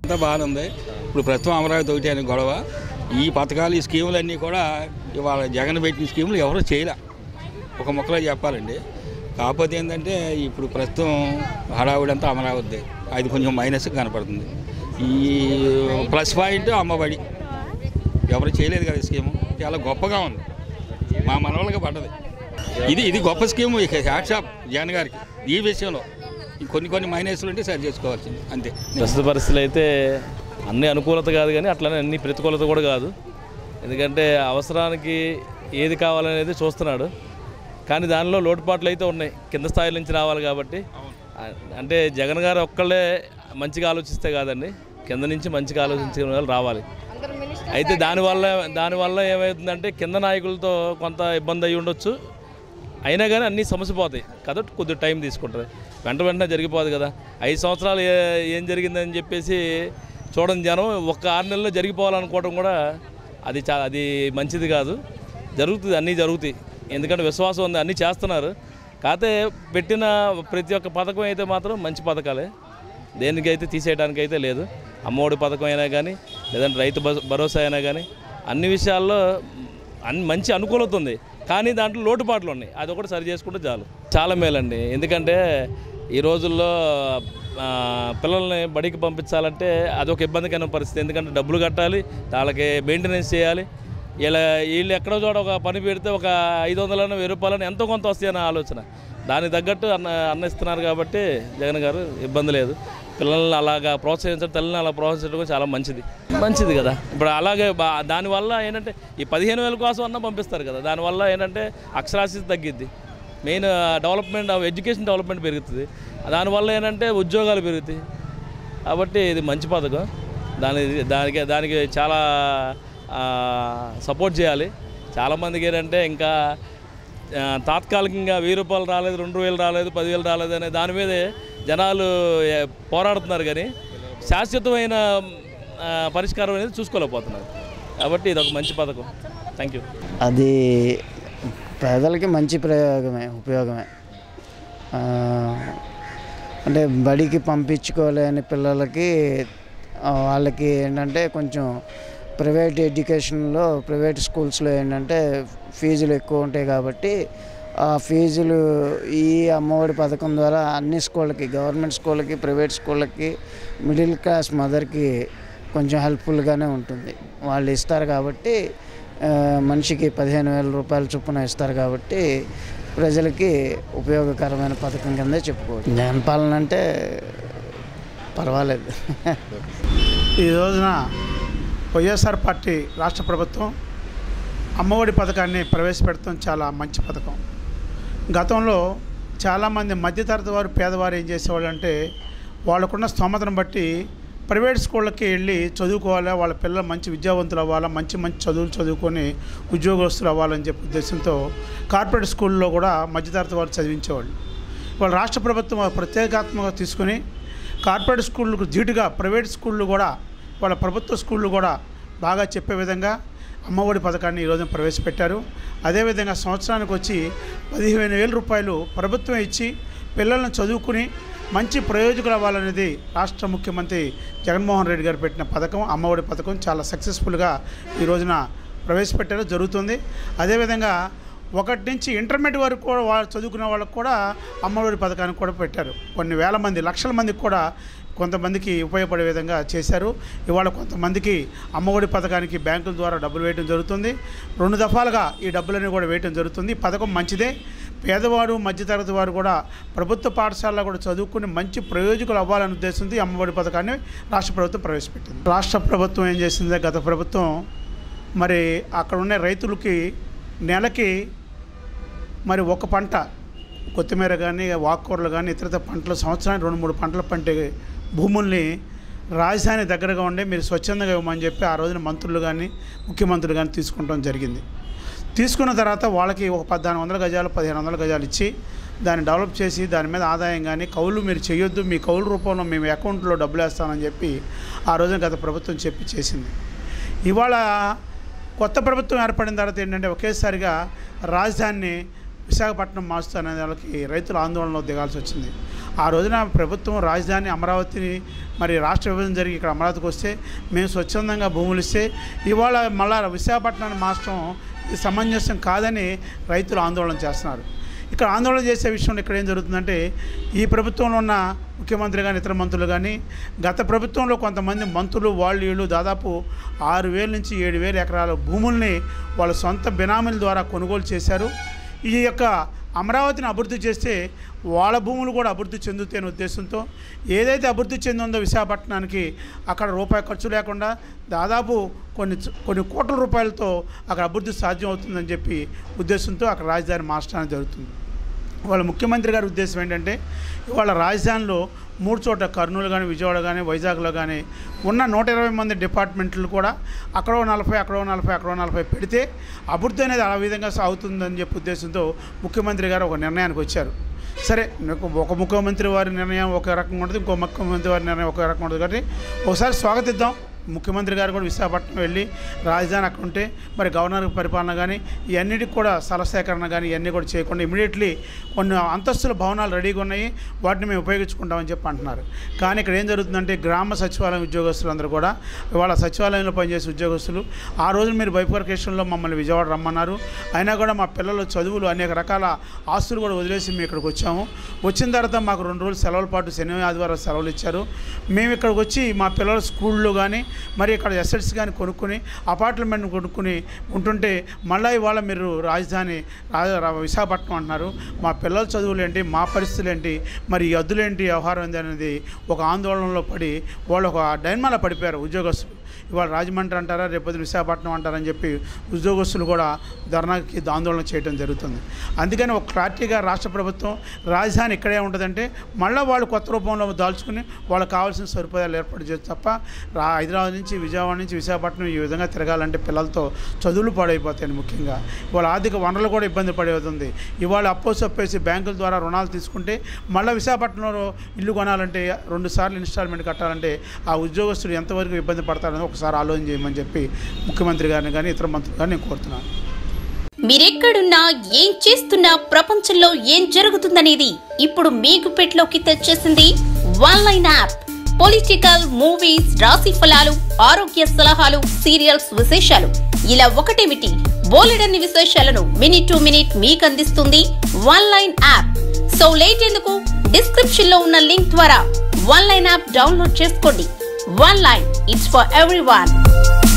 అంతా బాగానే ఉంది ఇప్పుడు ప్రస్తుతం అమరావతి ఒకటి అని గొడవ ఈ పథకాలు ఈ స్కీములు అన్నీ కూడా ఇవాళ జగన్ పెట్టిన స్కీములు ఎవరు చేయలే ఒక ముక్కలో చెప్పాలండి కాకపోతే ఏంటంటే ఇప్పుడు ప్రస్తుతం హడావుడంతా అమరావతి అది కొంచెం మైనస్ కనపడుతుంది ఈ ప్లస్ పాయింట్ అమ్మబడి ఎవరు చేయలేదు కదా ఈ స్కీము చాలా గొప్పగా ఉంది మా మనవాళ్ళకి పడ్డది ఇది ఇది గొప్ప స్కీము ఇక హ్యాట్ షాప్ జగన్ గారికి ఈ విషయంలో ఈ కొన్ని కొన్ని మైనస్లు ఉంటే సరి చేసుకోవాల్సింది అంతే ప్రస్తుత పరిస్థితులు అయితే అన్ని అనుకూలత కాదు కానీ అట్లనే అన్ని ప్రతికూలత కూడా కాదు ఎందుకంటే అవసరానికి ఏది కావాలనేది చూస్తున్నాడు కానీ దానిలో లోటుపాట్లు అయితే ఉన్నాయి కింద స్థాయి నుంచి రావాలి కాబట్టి ఆ- అంటే జగన్ గారు ఒక్కళ్ళే మంచిగా ఆలోచిస్తే కాదండి కింద నుంచి మంచిగా ఆలోచించే వాళ్ళు రావాలి అయితే దానివల్ల దానివల్ల ఏమవుతుందంటే కింద నాయకులతో కొంత ఇబ్బంది అయి ఉండొచ్చు అయినా కానీ అన్నీ సమస్య పోతాయి కాబట్టి కొద్దిగా టైం తీసుకుంటుంది వెంట వెంటనే జరిగిపోదు కదా ఐదు సంవత్సరాలు ఏ ఏం జరిగిందని చెప్పేసి చూడని జనం ఒక్క ఆరు నెలల్లో జరిగిపోవాలనుకోవడం కూడా అది చా అది మంచిది కాదు జరుగుతుంది అన్నీ జరుగుతాయి ఎందుకంటే విశ్వాసం ఉంది అన్నీ చేస్తున్నారు కాకపోతే పెట్టిన ప్రతి ఒక్క పథకం అయితే మాత్రం మంచి పథకాలే దేనికైతే తీసేయడానికి అయితే లేదు అమ్మఒడి పథకం అయినా కానీ లేదంటే రైతు భ- భరోసా అయినా కానీ అన్ని విషయాల్లో అన్ని మంచి అనుకూలత ఉంది కానీ దాంట్లో లోటుపాట్లు ఉన్నాయి అది ఒకటి సరి చేసుకుంటే చాలు చాలా మేలండి ఎందుకంటే ఈ రోజుల్లో ఆ, పిల్లల్ని బడికి పంపించాలంటే అదొక ఇబ్బందికరమైన పరిస్థితి ఎందుకంటే డబ్బులు కట్టాలి వాళ్ళకి మెయింటెనెన్స్ చేయాలి ఇలా వీళ్ళు ఎక్కడో చోట ఒక పని పెడితే ఒక ఐదు వందలను వెయ్యి రూపాయలను ఎంతో కొంత వస్తాయన్న ఆలోచన దానికి తగ్గట్టు అన్న అన్న ఇస్తున్నారు కాబట్టి జగన్ గారు ఇబ్బంది లేదు పిల్లల్ని అలాగా ప్రోత్సహించడం తల్లిని అలా ప్రోత్సహించడం కూడా చాలా మంచిది మంచిది కదా ఇప్పుడు అలాగే బా దానివల్ల ఏంటంటే ఈ పదిహేను వేల కోసం అన్న పంపిస్తారు కదా దానివల్ల ఏంటంటే అక్షరాస్యత తగ్గిద్ది మెయిన్ డెవలప్మెంట్ ఎడ్యుకేషన్ డెవలప్మెంట్ పెరుగుతుంది దానివల్ల ఏంటంటే ఉద్యోగాలు పెరుగుతాయి కాబట్టి ఇది మంచి పథకం దాని దానికి దానికి చాలా సపోర్ట్ చేయాలి చాలామందికి ఏంటంటే ఇంకా ఆ, తాత్కాలికంగా వెయ్యి రూపాయలు రాలేదు రెండు వేలు రాలేదు పదివేలు రాలేదు అనే దాని మీదే జనాలు ఏ, పోరాడుతున్నారు కానీ శాశ్వతమైన ఆ, పరిష్కారం అనేది చూసుకోలేకపోతున్నారు కాబట్టి ఇది ఒక మంచి పథకం థ్యాంక్ యూ అది పేదలకి మంచి ప్రయోగమే ఉపయోగమే ఆ, అంటే బడికి పంపించుకోలేని పిల్లలకి ఆ, వాళ్ళకి ఏంటంటే కొంచెం ప్రైవేట్ ఎడ్యుకేషన్లో ప్రైవేట్ స్కూల్స్లో ఏంటంటే ఫీజులు ఎక్కువ ఉంటాయి కాబట్టి ఆ ఫీజులు ఈ అమ్మఒడి పథకం ద్వారా అన్ని స్కూళ్ళకి గవర్నమెంట్ స్కూళ్ళకి ప్రైవేట్ స్కూళ్ళకి మిడిల్ క్లాస్ మదర్కి కొంచెం హెల్ప్ఫుల్గానే ఉంటుంది వాళ్ళు ఇస్తారు కాబట్టి ఆ, మనిషికి పదిహేను వేల రూపాయల చొప్పున ఇస్తారు కాబట్టి ప్రజలకి ఉపయోగకరమైన పథకం కిందే చెప్పుకోవచ్చు జగన్ పాలన అంటే పర్వాలేదు ఈ రోజున వైఎస్ఆర్ పార్టీ రాష్ట్ర ప్రభుత్వం అమ్మఒడి పథకాన్ని ప్రవేశపెడతాం చాలా మంచి పథకం గతంలో చాలామంది మధ్యతరగతి వారు పేదవారు ఏం చేసేవాళ్ళు అంటే వాళ్ళకున్న స్తోమతను బట్టి ప్రైవేట్ స్కూళ్ళకి వెళ్ళి చదువుకోవాలి వాళ్ళ పిల్లలు మంచి విద్యావంతులు అవ్వాలా మంచి మంచి చదువులు చదువుకొని ఉద్యోగస్తులు అవ్వాలని చెప్పే ఉద్దేశంతో కార్పొరేట్ స్కూల్లో కూడా మధ్యతరగతి వారు చదివించేవాళ్ళు వాళ్ళ రాష్ట్ర ప్రభుత్వం ఆ ప్రత్యేకాత్మకంగా తీసుకుని కార్పొరేట్ స్కూళ్ళకు ధీటుగా ప్రైవేట్ స్కూళ్ళు కూడా వాళ్ళ ప్రభుత్వ స్కూళ్ళు కూడా బాగా చెప్పే విధంగా అమ్మఒడి పథకాన్ని ఈరోజు ప్రవేశపెట్టారు అదేవిధంగా సంవత్సరానికి వచ్చి పదిహేను వేల రూపాయలు ప్రభుత్వం ఇచ్చి పిల్లలను చదువుకుని మంచి ప్రయోజకులు అవ్వాలనేది రాష్ట్ర ముఖ్యమంత్రి జగన్మోహన్ రెడ్డి గారు పెట్టిన పథకం అమ్మఒడి పథకం చాలా సక్సెస్ఫుల్గా ఈ రోజున ప్రవేశపెట్టారు జరుగుతుంది అదేవిధంగా ఒకటి నుంచి ఇంటర్మీడియట్ వరకు కూడా వాళ్ళు చదువుకునే వాళ్ళకు కూడా అమ్మఒడి పథకాన్ని కూడా పెట్టారు కొన్ని వేల మంది లక్షల మందికి కూడా కొంతమందికి ఉపయోగపడే విధంగా చేశారు ఇవాళ కొంతమందికి అమ్మఒడి పథకానికి బ్యాంకుల ద్వారా డబ్బులు వేయడం జరుగుతుంది రెండు దఫాలుగా ఈ డబ్బులని కూడా వేయడం జరుగుతుంది ఈ పథకం మంచిదే పేదవాడు మధ్యతరగతి వారు కూడా ప్రభుత్వ పాఠశాలలో కూడా చదువుకుని మంచి ప్రయోజకులు అవ్వాలనే ఉద్దేశంతో ఈ అమ్మఒడి పథకాన్ని రాష్ట్ర ప్రభుత్వం ప్రవేశపెట్టింది రాష్ట్ర ప్రభుత్వం ఏం చేసిందే గత ప్రభుత్వం మరి అక్కడ ఉన్న రైతులకి నెలకి మరి ఒక పంట కొత్తిమీర కానీ ఆకుకూరలు కానీ ఇతర పంటలు సంవత్సరానికి రెండు మూడు పంటలు పంటే భూముల్ని రాజధాని దగ్గరగా ఉండే మీరు స్వచ్ఛందంగా ఇవ్వమని చెప్పి ఆ రోజున మంత్రులు కానీ ముఖ్యమంత్రులు కానీ తీసుకుంటాం జరిగింది తీసుకున్న తర్వాత వాళ్ళకి ఒక పద్నాలుగు వందల గజాలు పదిహేను వందల గజాలు ఇచ్చి దాన్ని డెవలప్ చేసి దాని మీద ఆదాయం కానీ కౌలు మీరు చేయొద్దు మీ కౌలు రూపంలో మేము అకౌంట్లో డబ్బులు వేస్తామని చెప్పి ఆ రోజున గత ప్రభుత్వం చెప్పి చేసింది ఇవాళ కొత్త ప్రభుత్వం ఏర్పడిన తర్వాత ఏంటంటే ఒకేసారిగా రాజధానిని విశాఖపట్నం మారుస్తానే వాళ్ళకి రైతులు ఆందోళనలో దిగాల్సి వచ్చింది ఆ రోజున ప్రభుత్వం రాజధాని అమరావతిని మరి రాష్ట్ర విభజన జరిగి ఇక్కడ అమరావతికి వస్తే మేము స్వచ్ఛందంగా భూములు ఇస్తే ఇవాళ మళ్ళా విశాఖపట్నాన్ని మార్చడం ఇది సమంజసం కాదని రైతులు ఆందోళన చేస్తున్నారు ఇక్కడ ఆందోళన చేసే విషయంలో ఇక్కడ ఏం జరుగుతుందంటే ఈ ప్రభుత్వంలో ఉన్న ముఖ్యమంత్రి కానీ ఇతర మంత్రులు కానీ గత ప్రభుత్వంలో కొంతమంది మంత్రులు వాళ్ళు వీళ్ళు దాదాపు ఆరు వేల నుంచి ఏడు వేల ఎకరాల భూముల్ని వాళ్ళ సొంత బినామీల ద్వారా కొనుగోలు చేశారు ఈ యొక్క అమరావతిని అభివృద్ధి చేస్తే వాళ్ళ భూములు కూడా అభివృద్ధి చెందుతాయనే ఉద్దేశంతో ఏదైతే అభివృద్ధి చెందిందో విశాఖపట్నానికి అక్కడ రూపాయి ఖర్చు లేకుండా దాదాపు కొన్ని కొన్ని కోట్ల రూపాయలతో అక్కడ అభివృద్ధి సాధ్యం అవుతుందని చెప్పి ఉద్దేశంతో అక్కడ రాజధాని మార్చడానికి జరుగుతుంది వాళ్ళ ముఖ్యమంత్రి గారి ఉద్దేశం ఏంటంటే ఇవాళ రాజధానిలో మూడు చోట్ల కర్నూలు కానీ విజయవాడ కానీ వైజాగ్లో కానీ ఉన్న నూట ఇరవై మంది డిపార్ట్మెంట్లు కూడా అక్కడో నలభై అక్కడో నలభై అక్కడో నలభై పెడితే అభివృద్ధి అనేది ఆ విధంగా సాగుతుందని చెప్పి ఉద్దేశంతో ముఖ్యమంత్రి గారు ఒక నిర్ణయానికి వచ్చారు సరే నాకు ఒక ముఖ్యమంత్రి వారి నిర్ణయం ఒక రకంగా ఉంటుంది ఇంకో ముఖ్యమంత్రి వారి నిర్ణయం ఒక రకంగా ఉంటుంది కాబట్టి ఒకసారి స్వాగతిద్దాం ముఖ్యమంత్రి గారు కూడా విశాఖపట్నం వెళ్ళి రాజధాని అక్కడ ఉంటే మరి గవర్నర్ పరిపాలన కానీ ఇవన్నిటికి కూడా స్థల సేకరణ కానీ ఇవన్నీ కూడా చేయకుండా ఇమీడియట్లీ కొన్ని అంతస్తుల భవనాలు రెడీగా ఉన్నాయి వాటిని మేము ఉపయోగించుకుంటామని చెప్పి అంటున్నారు కానీ ఇక్కడ ఏం జరుగుతుందంటే గ్రామ సచివాలయం ఉద్యోగస్తులందరూ కూడా ఇవాళ సచివాలయంలో పనిచేసే ఉద్యోగస్తులు ఆ రోజు మీరు బైఫర్కేషన్లో మమ్మల్ని విజయవాడ రమ్మన్నారు అయినా కూడా మా పిల్లల చదువులు అనేక రకాల ఆస్తులు కూడా వదిలేసి మేము ఇక్కడికి వచ్చాము వచ్చిన తర్వాత మాకు రెండు రోజులు సెలవుల పాటు శని ఆదివారం సెలవులు ఇచ్చారు మేము ఇక్కడికి వచ్చి మా పిల్లల స్కూళ్ళు కానీ మరి ఇక్కడ ఎసెట్స్ కానీ కొనుక్కొని అపార్ట్మెంట్ కొనుక్కొని ఉంటుంటే మళ్ళీ ఇవాళ మీరు రాజధాని రా- రా- విశాఖపట్నం అంటున్నారు మా పిల్లల చదువులు ఏంటి మా పరిస్థితులు ఏంటి మరి ఈ అద్దులేంటి వ్యవహారం ఏంటి అనేది ఒక ఆందోళనలో పడి వాళ్ళు ఒక డైన్మాలో పడిపోయారు ఉద్యోగస్తులు ఇవాళ రాజమండ్రి అంటారా రేపొద్దు విశాఖపట్నం అంటారని చెప్పి ఉద్యోగస్తులు కూడా ధర్నాకి ఆందోళన చేయడం జరుగుతుంది అందుకని ఒక క్లారిటీగా రాష్ట్ర ప్రభుత్వం రాజధాని ఇక్కడే ఉంటుందంటే మళ్ళీ వాళ్ళు కొత్త రూపంలో దాల్చుకుని వాళ్ళకి కావాల్సిన సదుపాయాలు ఏర్పాటు చేస్తే తప్ప రా హైదరాబాద్ నుంచి విజయవాడ నుంచి విశాఖపట్నం ఈ విధంగా తిరగాలంటే పిల్లలతో చదువులు పాడైపోతాయి ముఖ్యంగా వాళ్ళ ఆర్థిక వనరులు కూడా ఇబ్బంది పడవుతుంది ఇవాళ అప్పో చెప్పేసి బ్యాంకుల ద్వారా రుణాలు తీసుకుంటే మళ్ళీ విశాఖపట్నంలో ఇల్లు కొనాలంటే రెండు సార్లు ఇన్స్టాల్మెంట్ కట్టాలంటే ఆ ఉద్యోగస్తుడు ఎంతవరకు ఇబ్బంది పడతాడని ఒకసారి ఆలోచన చేయమని చెప్పి ముఖ్యమంత్రి గారిని కానీ ఇతర మంత్రులు కానీ నేను కోరుతున్నాను మీరెక్కడున్నా ఏం చేస్తున్నా ప్రపంచంలో ఏం జరుగుతుందనేది ఇప్పుడు మీకు పెట్లోకి తెచ్చేసింది one line app political movies రాశి ఫలాలు ఆరోగ్య సలహాలు సీరియల్స్ విశేషాలు ఇలా ఒకటేమిటి బోలెడన్ని విశేషాలను మినిట్ టు మినిట్ మీకు అందిస్తుంది one line app so late ఎందుకు డిస్క్రిప్షన్ లో ఉన్న లింక్ ద్వారా వన్ లైన్ యాప్ డౌన్లోడ్ చేసుకోండి one line it's for every